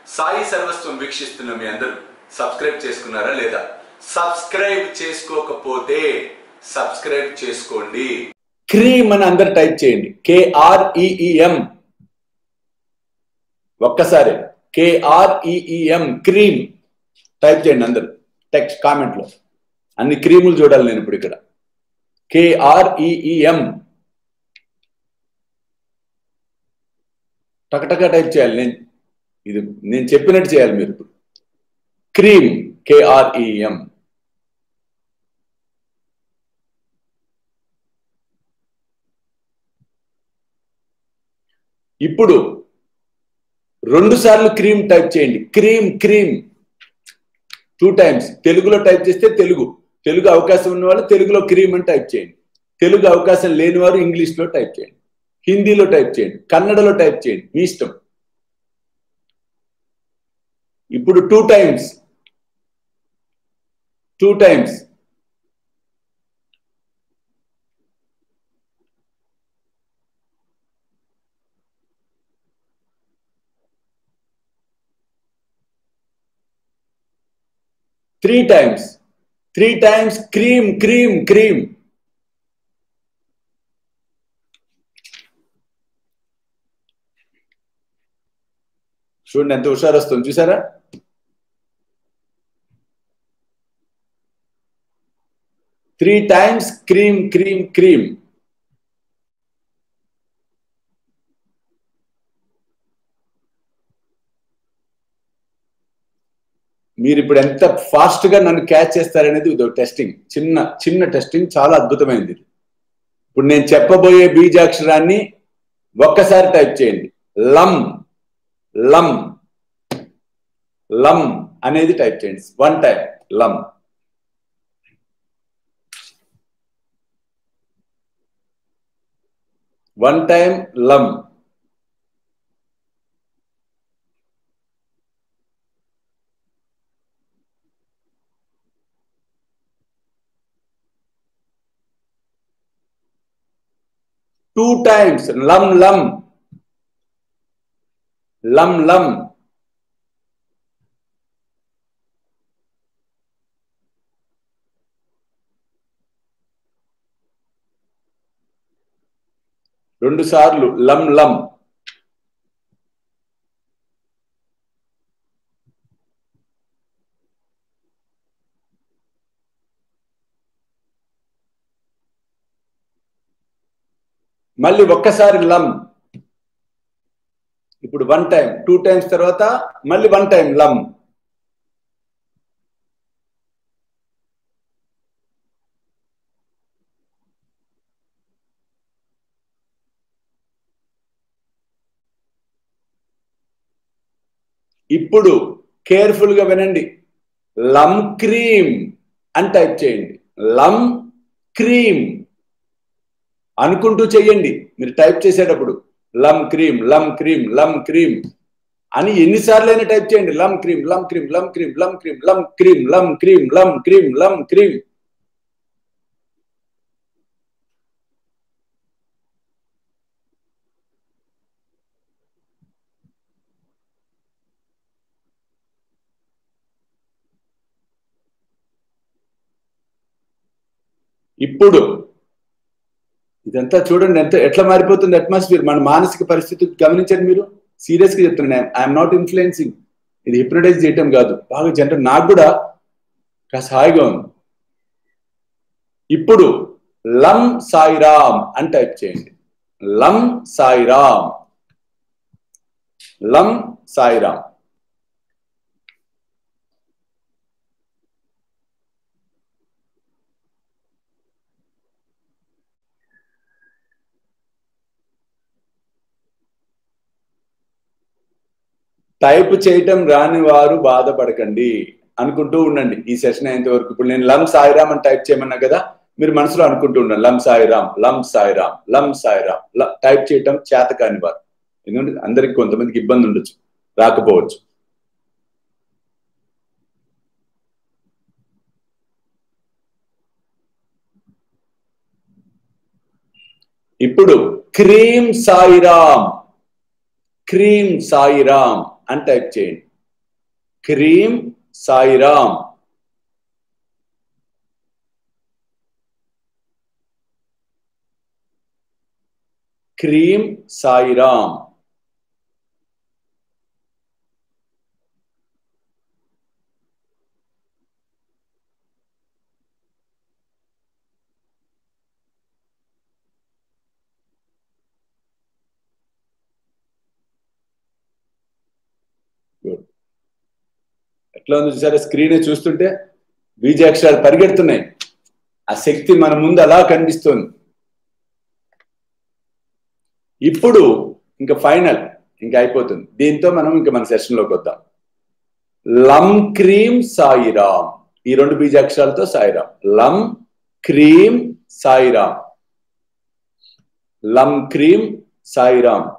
సాయి సర్వస్వం వీక్షిస్తున్న మీ అందరూ సబ్స్క్రైబ్ చేసుకున్నారా లేదా సబ్స్క్రైబ్ చేసుకోకపోతే సబ్స్క్రైబ్ చేసుకోండి క్రీమ్ అని అందరు టైప్ చేయండి కేఆర్ఈఈఎం ఒక్కసారి కేఆర్ఈఈఎం క్రీమ్ టైప్ చేయండి అందరు టెక్స్ట్ కామెంట్ లో అన్ని క్రీములు చూడాలి నేను ఇప్పుడు ఇక్కడ కేఆర్ఈఈఎం టకటక టైప్ చేయాలి నేను ఇది నేను చెప్పినట్టు చేయాలి మీరు ఇప్పుడు క్రీమ్ కేఆర్ఈఎం ఇప్పుడు రెండు సార్లు క్రీమ్ టైప్ చేయండి క్రీమ్ క్రీమ్ టూ టైమ్స్ తెలుగులో టైప్ చేస్తే తెలుగు తెలుగు అవకాశం ఉన్న వాళ్ళు తెలుగులో క్రీమ్ అని టైప్ చేయండి తెలుగు అవకాశం లేని వారు ఇంగ్లీష్లో టైప్ చేయండి హిందీలో టైప్ చేయండి కన్నడలో టైప్ చేయండి మీ ఇష్టం ఇప్పుడు two times two times three times three times cream cream cream చూడండి ఎంత హుషారు వస్తుంది చూసారా three times cream cream cream మీరు ఇప్పుడు ఎంత ఫాస్ట్ గా నన్ను క్యాచ్ చేస్తారనేది ఇది టెస్టింగ్ చిన్న చిన్న టెస్టింగ్ చాలా అద్భుతమైనది ఇది ఇప్పుడు నేను చెప్పబోయే బీజాక్షరాన్ని ఒక్కసారి టైప్ చేయండి లమ్ లమ్ లమ్ అనేది టైప్ చేయండి వన్ టైం లమ్ వన్ టైం లమ్ టూ టైమ్స్ లమ్ లమ్ లమ్ లమ్ రెండు సార్లు లమ్ లమ్ మళ్ళీ ఒక్కసారి లమ్ ఇప్పుడు వన్ టైం టూ టైమ్స్ తర్వాత మళ్ళీ వన్ టైం లమ్ ఇప్పుడు కేర్ఫుల్ గా వినండి లమ్ క్రీమ్ అని టైప్ చేయండి లమ్ క్రీమ్ అనుకుంటూ చెయ్యండి మీరు టైప్ చేసేటప్పుడు లమ్ క్రీమ్ లమ్ క్రీమ్ లమ్ క్రీమ్ అని ఎన్నిసార్లు అయినా టైప్ చేయండి లమ్ క్రీమ్ లమ్ క్రీమ్ లమ్ క్రీమ్ లమ్ క్రీమ్ లమ్ క్రీమ్ లమ్ క్రీమ్ లమ్ క్రీమ్ లమ్ క్రీమ్ ఇప్పుడు ఇదంతా చూడండి ఎంత ఎట్లా మారిపోతుంది అట్మాస్ఫియర్ మన మానసిక పరిస్థితి గమనించండి మీరు సీరియస్ గా చెప్తున్నాను ఐఎమ్ నాట్ ఇన్ఫ్లుయెన్సింగ్ ఇది హిప్నటైజ్ చేయటం కాదు బాగా జనరల్ నాకు కూడా కాస్త హాయిగా ఉంది ఇప్పుడు లం సాయిరామ్ అని టైప్ చేయండి లం సాయిరామ్ లం సాయిరామ్ టైప్ చేయటం రాని వారు బాధపడకండి అనుకుంటూ ఉండండి ఈ సెషన్ అయ్యేంత వరకు ఇప్పుడు నేను లం సాయిరామ్ అని టైప్ చేయమన్నా కదా మీరు మనసులో అనుకుంటూ ఉండండి లం సాయిరామ్ లం సాయిరామ్ లం సాయిరామ్ టైప్ చేయటం చేత కాని వారు ఎందుకంటే అందరికి కొంతమందికి ఇబ్బంది ఉండొచ్చు రాకపోవచ్చు ఇప్పుడు క్రీమ్ సాయిరామ్ క్రీమ్ సాయిరామ్ అని టైప్ చేయండి cream Sairam cream Sairam Good. ఎట్లా ఉంది చూసారా స్క్రీన్ చూస్తుంటే బీజాక్షరాలు పరిగెడుతున్నాయి ఆ శక్తి మన ముందు అలా కనిపిస్తుంది ఇప్పుడు ఇంకా ఫైనల్ ఇంకా అయిపోతుంది దీంతో మనం ఇంకా మన సెషన్లోకి వద్దాం లం క్రీం సాయిరామ్ ఈ రెండు బీజాక్షరాలతో సాయిరామ్ లం క్రీం సాయిరామ్ లం క్రీం సాయిరామ్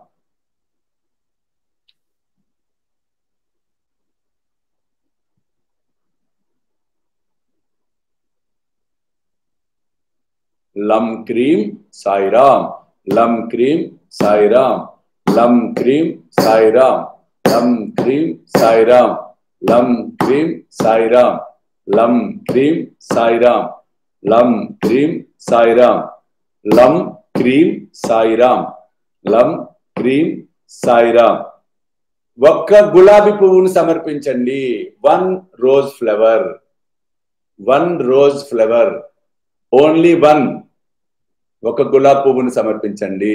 లం క్రీం సాయిరామ్ లం క్రీం సాయిరామ్ లం క్రీం సాయిరామ్ లం క్రీం సాయిరామ్ లం క్రీం సాయిరామ్ లం క్రీం సాయిరామ్ లం క్రీం సాయిరామ్ లం క్రీం సాయిరామ్ లం క్రీం సాయిరామ్ ఒక్క గులాబీ పువ్వును సమర్పించండి one rose flower one rose flower only one ఒక గులాబ్ పువ్వును సమర్పించండి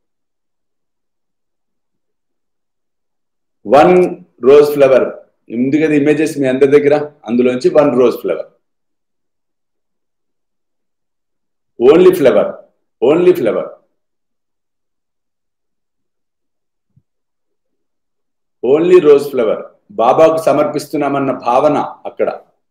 వన్ రోజ్ ఫ్లవర్ ఉంది కదా ఇమేజెస్ మీ అందరి దగ్గర అందులోంచి one rose flower only flower only flower only rose flower బాబాకు సమర్పిస్తున్నామన్న భావన అక్కడ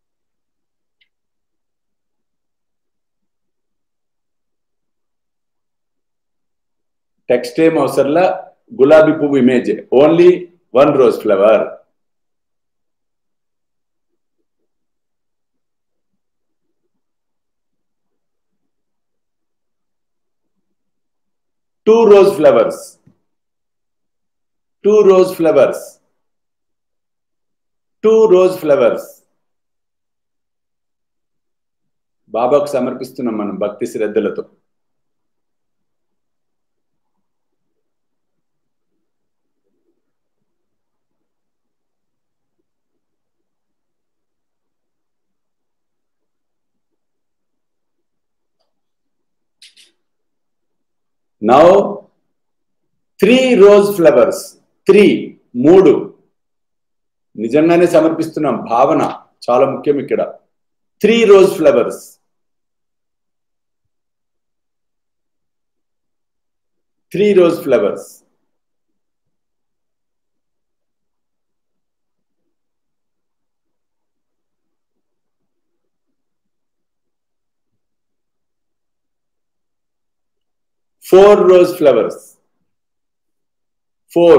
టెక్స్ట్ ఏం అవసరంలా గులాబీ పువ్వు image only one rose flower two rose flowers two rose flowers two rose flowers బాబాకు సమర్పిస్తున్నాం మనం భక్తి శ్రద్ధలతో now three rose flowers three మూడు నిజంగానే సమర్పిస్తున్నాం భావన చాలా ముఖ్యం ఇక్కడ three rose flowers three rose flowers four rose flowers four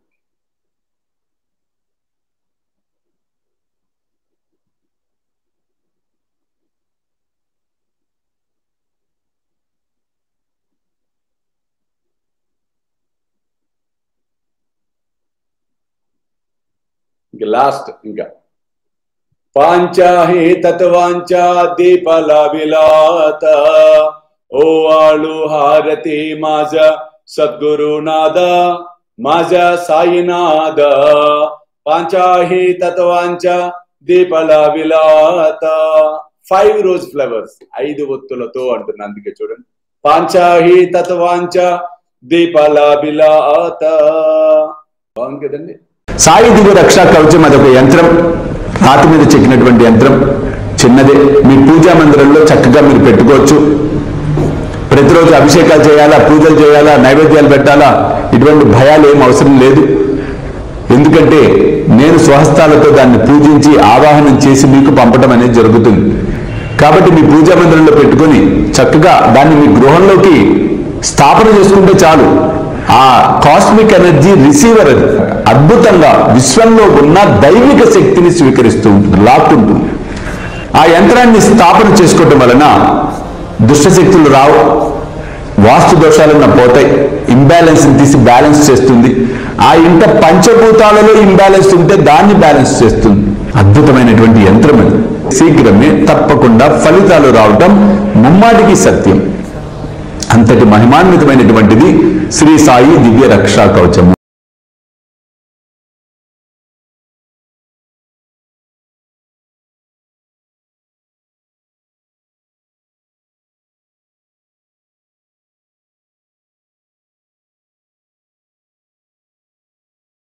ఇంకా లాస్ట్ ఇంకా పాంచాహి తత్వాంచా దీపల విలాత ఓ ఆళు హారతి మాజ సద్గురునాథ మాజ సాయినాథ పాంచాహి తత్వాంచ దీపల విలాత ఫైవ్ రోజ్ ఫ్లవర్స్ ఐదు ఒత్తులతో అంటున్నా అందుకే చూడండి పాంచాహి తత్వాంచ దీపల విలాత బాగుంది కదండి సాయి దివ్య రక్షా కవచం అదొక యంత్రం రాతి మీద చెక్కినటువంటి యంత్రం చిన్నదే మీ పూజా మందిరంలో చక్కగా మీరు పెట్టుకోవచ్చు ప్రతిరోజు అభిషేకాలు చేయాలా పూజలు చేయాలా నైవేద్యాలు పెట్టాలా ఇటువంటి భయాలు ఏం అవసరం లేదు ఎందుకంటే నేను స్వహస్తాలతో దాన్ని పూజించి ఆవాహనం చేసి మీకు పంపడం అనేది జరుగుతుంది కాబట్టి మీ పూజా మందిరంలో పెట్టుకొని చక్కగా దాన్ని మీ గృహంలోకి స్థాపన చేసుకుంటే చాలు ఆ కాస్మిక్ ఎనర్జీ రిసీవర్ అది అద్భుతంగా విశ్వంలో ఉన్న దైవిక శక్తిని స్వీకరిస్తూ ఉంటుంది లాక్కుంటుంది ఆ యంత్రాన్ని స్థాపన చేసుకోవటం వలన దుష్టశక్తులు రావు వాస్తు దోషాలున్న పోతాయి ఇంబ్యాలెన్స్ తీసి బ్యాలెన్స్ చేస్తుంది ఆ ఇంట పంచభూతాలలో ఇంబ్యాలెన్స్ ఉంటే దాన్ని బ్యాలెన్స్ చేస్తుంది అద్భుతమైనటువంటి యంత్రం అది శీఘ్రమే తప్పకుండా ఫలితాలు రావటం ముమ్మాటికి సత్యం అంతటి మహిమాన్వితమైనటువంటిది శ్రీ సాయి దివ్య రక్షా కవచము